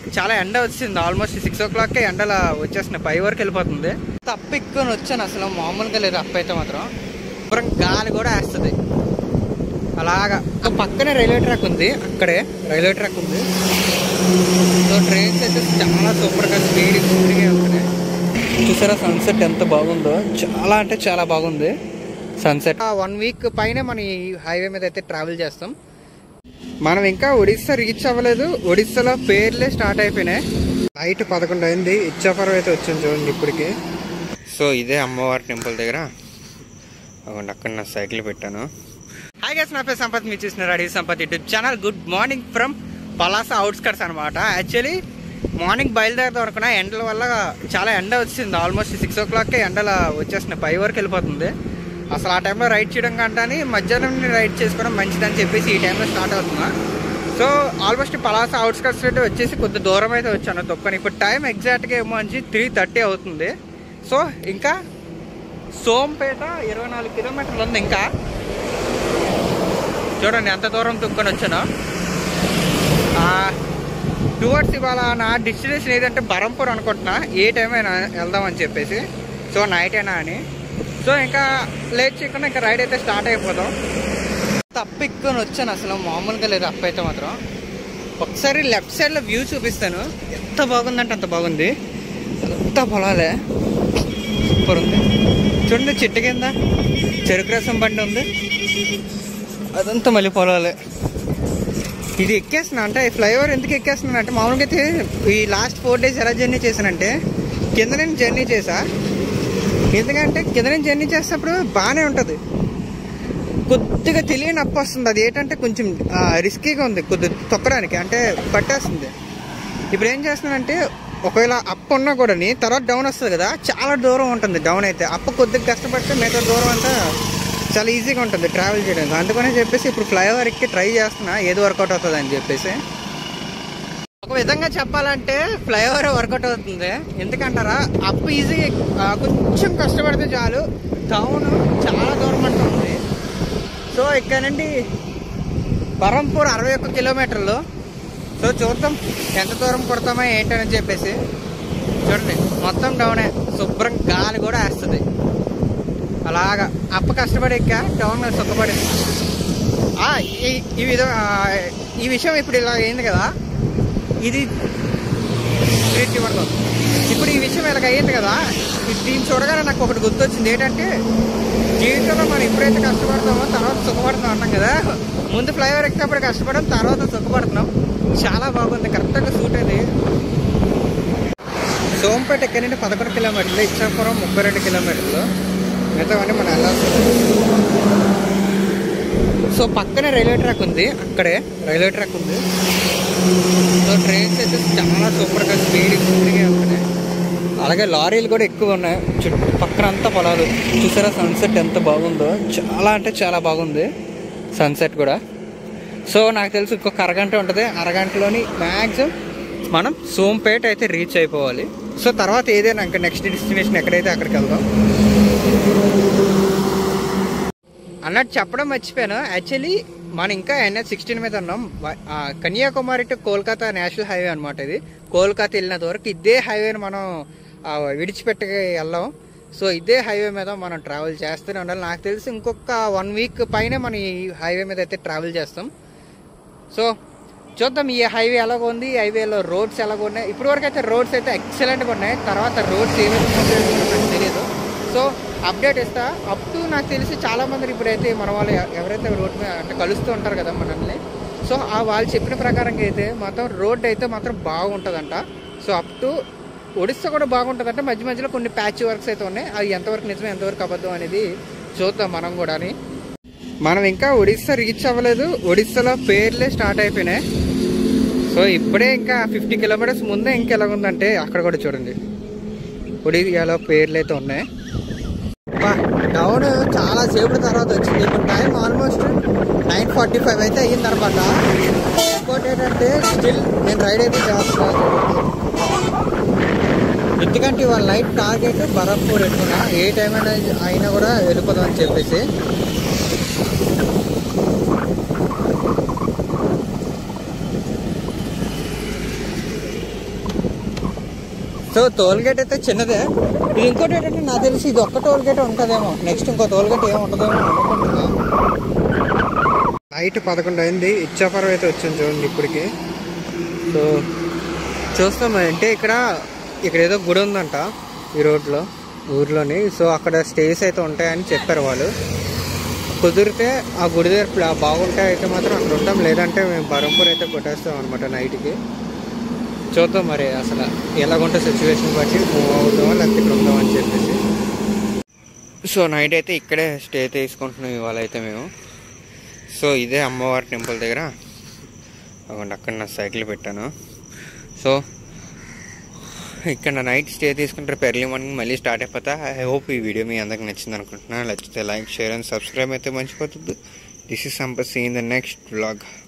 చాలా ఎండ వచ్చింది ఆల్మోస్ట్ సిక్స్ ఓ క్లాక్కే ఎండలా వచ్చేసిన పై వరకు వెళ్ళిపోతుంది తప్పు ఎక్కువ వచ్చాను అసలు మామూలుగా లేదు అప్పు అయితే మాత్రం శుభ్రం గాలి కూడా వేస్తుంది అలాగా ఆ పక్కనే రైల్వే ట్రాక్ ఉంది అక్కడే రైల్వే ట్రాక్ ఉంది సో ట్రైన్స్ అయితే చాలా సూపర్గా స్పీడ్ స్పీడ్గా వెళ్తున్నాయి చూసారా సన్సెట్ ఎంత బాగుందో చాలా అంటే చాలా బాగుంది సన్సెట్ వన్ వీక్ పైన మన ఈ హైవే మీద అయితే ట్రావెల్ చేస్తాం మనం ఇంకా ఒడిస్సా రీచ్ అవ్వలేదు ఒడిస్సాలో పేర్లే స్టార్ట్ అయిపోయినాయి నైట్ పదకొండు అయింది ఇచ్చాపురం అయితే వచ్చింది చూడండి ఇప్పటికి సో ఇదే అమ్మవారి టెంపుల్ దగ్గర అవ్వండి అక్కడ నా సైకిల్ పెట్టాను హాయ్ గైస్ నా పేరు సంపత్ మీరు చూసిన ready Sampath YouTube channel good morning from Palasa outskirts అనమాట యాక్చువల్లీ మార్నింగ్ బయలుదేరదాం అనుకున్నా ఎండల వల్ల చాలా ఎండ వచ్చింది ఆల్మోస్ట్ సిక్స్ ఓ క్లాక్కే ఎండల వచ్చేసిన పై వరకు వెళ్ళిపోతుంది అసలు ఆ టైంలో రైడ్ చేయడం కంటే మధ్యాహ్నం రైడ్ చేసుకోవడం మంచిదని చెప్పేసి ఈ టైంలో స్టార్ట్ అవుతున్నా సో ఆల్మోస్ట్ పలాస అవుట్స్కట్స్ అయితే వచ్చేసి కొద్ది దూరం అయితే వచ్చాను తొక్కని ఇప్పుడు టైం ఎగ్జాక్ట్గా ఏమో అని త్రీ థర్టీ అవుతుంది సో ఇంకా సోంపేట ఇరవై నాలుగు కిలోమీటర్లు ఉంది ఇంకా చూడండి ఎంత దూరం తుక్కొని వచ్చానో టువర్డ్స్ ఇవాళ నా డెస్టినేషన్ ఏదంటే బరంపూర్ అనుకుంటున్నా ఏ టైం అయినా వెళ్దామని చెప్పేసి సో నైట్ అయినా అని సో ఇంకా లేట్ చేయకుండా ఇంకా రైడ్ అయితే స్టార్ట్ అయిపోతాం తప్పు ఎక్కువని వచ్చాను అసలు మామూలుగా లేదు అప్పు అయితే మాత్రం ఒకసారి లెఫ్ట్ సైడ్లో వ్యూ చూపిస్తాను ఎంత బాగుందంటే అంత బాగుంది ఎంత పొలాలే సూపర్ ఉంది చూడండి చెట్టు కింద చెరుకు రసం బండి ఉంది అదంతా మళ్ళీ పొలాలే ఇది ఎక్కేస్తున్నా అంటే ఈ ఫ్లైఓవర్ ఎందుకు ఎక్కేస్తున్నాను అంటే మామూలుగా అయితే ఈ లాస్ట్ ఫోర్ డేస్ ఎలా జర్నీ చేశానంటే కింద నేను జర్నీ చేసా ఎందుకంటే కింద నేను జర్నీ చేసినప్పుడు బాగానే ఉంటుంది కొద్దిగా తెలియని అప్పు వస్తుంది అది ఏంటంటే కొంచెం రిస్కీగా ఉంది కొద్ది తొక్కడానికి అంటే పట్టేస్తుంది ఇప్పుడు ఏం చేస్తున్నానంటే ఒకవేళ అప్ ఉన్నా కూడా తర్వాత డౌన్ వస్తుంది కదా చాలా దూరం ఉంటుంది డౌన్ అయితే అప్పు కొద్దిగా కష్టపడితే మిగతా దూరం అంతా చాలా ఈజీగా ఉంటుంది ట్రావెల్ చేయడానికి అందుకనే చెప్పేసి ఇప్పుడు ఫ్లైఓవర్ ఎక్కి ట్రై చేస్తున్నా ఏది వర్కౌట్ అవుతుంది అని చెప్పేసి ఒక విధంగా చెప్పాలంటే ఫ్లైఓవర్ వర్కౌట్ అవుతుంది ఎందుకంటారా అప్ ఈజీ కొంచెం కష్టపడితే చాలు టౌన్ చాలా దూరం ఉంటుంది సో ఇక్కడ నుండి బరంపూర్ అరవై ఒక్క కిలోమీటర్లు సో చూద్దాం ఎంత దూరం కొడతామా ఏంటని చెప్పేసి చూడండి మొత్తం డౌనే శుభ్రం గాలి కూడా వేస్తుంది అలాగా అప్ప కష్టపడి ఎక్క డౌన్ సుఖపడి ఈ ఈ విధం ఈ విషయం ఇప్పుడు ఇలా అయింది కదా ఇది గ్రేట్ ఇవ్వడం ఇప్పుడు ఈ విషయం ఇలాగ అయ్యింది కదా ఇది దీన్ని చూడగానే నాకు ఒకటి గుర్తొచ్చింది ఏంటంటే జీవితంలో మనం ఎప్పుడైతే కష్టపడతామో తర్వాత సుఖపడతాం అంటాం కదా ముందు ఫ్లైఓవర్ ఎక్కినప్పుడు కష్టపడడం తర్వాత సుఖపడుతున్నాం చాలా బాగుంది కరెక్ట్గా సూట్ అయింది సోంపేట ఎక్కడి నుండి పదకొండు కిలోమీటర్లు ఇచ్చాపురం ముప్పై రెండు కిలోమీటర్లు మిగతావన్నీ మనం వెళ్ళాల్సి సో పక్కనే రైల్వే ట్రాక్ ఉంది అక్కడే రైల్వే ట్రాక్ ఉంది సో ట్రైన్స్ అయితే చాలా సూపర్గా స్పీడ్ స్పీడ్గా వెళ్తున్నాయి అలాగే లారీలు కూడా ఎక్కువ ఉన్నాయి చుట్టూ పక్కన అంతా పొలాలు చూసారా సన్సెట్ ఎంత బాగుందో చాలా అంటే చాలా బాగుంది సన్సెట్ కూడా సో నాకు తెలిసి ఇంకొక అరగంట ఉంటుంది అరగంటలోని మ్యాక్సిమం మనం సోంపేట అయితే రీచ్ అయిపోవాలి సో తర్వాత ఏదైనా ఇంకా నెక్స్ట్ డెస్టినేషన్ ఎక్కడైతే అక్కడికి వెళ్దాం అన్నట్టు చెప్పడం మర్చిపోయాను యాక్చువల్లీ మనం ఇంకా ఎన్హెచ్ సిక్స్టీన్ మీద ఉన్నాం Kanyakumari to Kolkata national highway అనమాట ఇది కోల్కతా వెళ్ళినంత వరకు ఇదే హైవేని మనం విడిచిపెట్టి వెళ్ళాం సో ఇదే హైవే మీద మనం ట్రావెల్ చేస్తూనే ఉండాలి నాకు తెలిసి ఇంకొక వన్ వీక్ పైన మనం ఈ హైవే మీద అయితే ట్రావెల్ చేస్తాం సో చూద్దాం ఈ హైవే ఎలాగ ఉంది ఈ హైవేలో రోడ్స్ ఎలాగ ఉన్నాయి ఇప్పటి వరకు అయితే రోడ్స్ అయితే ఎక్సలెంట్గా ఉన్నాయి తర్వాత రోడ్స్ ఏ విధంగా ఉంటాయో తెలియదు సో అప్డేట్ ఇస్తా అప్ టు నాకు తెలిసి చాలా మంది ఇప్పుడైతే మన వాళ్ళు ఎవరైతే రోడ్ మీద అంటే కలుస్తూ ఉంటారు కదా మనల్ని సో ఆ వాళ్ళు చెప్పిన ప్రకారంగా అయితే మొత్తం రోడ్ అయితే మాత్రం బాగుంటుందంట సో అప్ టు ఒడిస్సా కూడా బాగుంటుందంటే మధ్య మధ్యలో కొన్ని ప్యాచ్ వర్క్స్ అయితే ఉన్నాయి అవి ఎంతవరకు నిజం ఎంతవరకు అబద్ధం అనేది చూద్దాం మనం కూడా మనం ఇంకా ఒడిస్సా రీచ్ అవ్వలేదు ఒడిస్సాలో పేర్లే స్టార్ట్ అయిపోయినాయి సో ఇప్పుడే ఇంకా ఫిఫ్టీ కిలోమీటర్స్ ముందే ఇంకెలాగుందంటే అక్కడ కూడా చూడండి ఒడియాలో పేర్లు అయితే ఉన్నాయి డౌన్ చాలా సేపటి తర్వాత వచ్చింది ఇప్పుడు time almost nine forty five అయితే అయ్యింది అనమాట ఇంకోటి ఏంటంటే స్టిల్ నేను రైడ్ అయితే చేస్తున్నాను ఎందుకంటే ఇవాళ నైట్ టార్గెట్ బరంపూర్ పెట్టుకున్నా ఏ టైం అయినా అయినా కూడా వెళ్ళిపోదాం అని చెప్పేసి సో టోల్ గేట్ అయితే చిన్నదే ఇది ఇంకోటి ఏంటంటే నాకు తెలిసి ఇది ఒక్క టోల్ గేట్ ఉంటుందేమో నెక్స్ట్ ఇంకో టోల్ గేట్ ఏమి ఉంటుందేమో అనుకుంటున్నా నైట్ పదకొండు అయింది ఇచ్చాపురం అయితే వచ్చింది చూడండి ఇప్పటికి సో చూస్తాం అంటే ఇక్కడ ఇక్కడ ఏదో గుడి ఉందంట ఈ రోడ్లో ఊర్లోని సో అక్కడ స్టేస్ అయితే ఉంటాయని చెప్పారు వాళ్ళు కుదిరితే ఆ గుడి దగ్గర ప్లా- బాగుంటే అయితే మాత్రం అక్కడ ఉంటాం లేదంటే మేము బరంపూర్ అయితే కొట్టేస్తాం అనమాట నైట్కి చూద్దాం మరి అసలు ఎలాగుంటే సిచ్యువేషన్ బట్టి మూవ్ అవుతామో లేకపోతే ఇక్కడ ఉందాం అని చెప్పేసి సో నైట్ అయితే ఇక్కడే స్టే తీసుకుంటున్నాం ఇవాళ అయితే మేము సో ఇదే అమ్మవారి టెంపుల్ దగ్గర అక్కడ అక్కడ నా సైకిల్ పెట్టాను సో ఇక్కడ నైట్ స్టే తీసుకుంటే రేపు ఎర్లీ మార్నింగ్ మళ్ళీ స్టార్ట్ అయిపోతా ఐ హోప్ ఈ వీడియో మీ అందరికి నచ్చింది అనుకుంటున్నాను నచ్చితే లైక్ షేర్ అండ్ సబ్స్క్రైబ్ అయితే మర్చిపోతుంది this is Sampath see in the next vlog